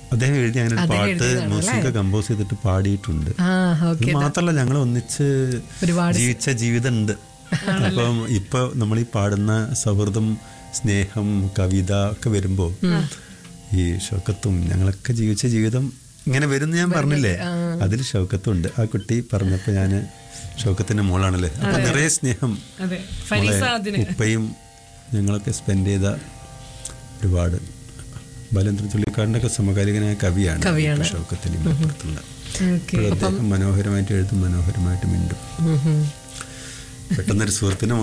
അദ്ദേഹം എഴുതി അങ്ങനെ ഒരു അദ്ദേഹം പാട്ട് എഴുതിയതാണ് മ്യൂസിക് കമ്പോസ് ചെയ്തിട്ട് പാടിയിട്ടുണ്ട് ആ അത് ഓക്കെ മാത്രല്ല ഞങ്ങൾ ഒന്നിച്ച് ഒരുപാട് ജീവിച്ച ജീവിതം ഉണ്ട് അപ്പം ഇപ്പൊ നമ്മൾ ഈ പാടുന്ന സൗഹൃദം സ്നേഹം കവിത ഒക്കെ വരുമ്പോ ഈ ഷൗക്കത്തും ഞങ്ങളൊക്കെ ജീവിച്ച ജീവിതം ഇങ്ങനെ വരുന്ന ഞാൻ പറഞ്ഞില്ലേ അതിൽ ഷൗക്കത്തും ഉണ്ട് ആ കുട്ടി പറഞ്ഞപ്പോ ഞാന് ഷൗക്കത്തിന്റെ മോളാണല്ലേ അപ്പൊ നിറയെ സ്നേഹം അതെ മോളെ ഫരീസ അതിന് ഉപ്പയും ഞങ്ങളൊക്കെ സ്പെൻഡ് ചെയ്ത ഒരുപാട് ബാലേന്ദ്ര ചുള്ളിക്കാടിന്റെ ഒക്കെ സമകാലികനായ കവിയാണ് കവിയാണ്. ഷൗക്കത്തിന് മലപ്പുറത്തുള്ള ഓക്കെ ഇപ്പോഴും അദ്ദേഹം മനോഹരമായിട്ട് എഴുതും മനോഹരമായിട്ട് മിണ്ടും പെട്ടെന്നൊരു സുഹൃത്തിന്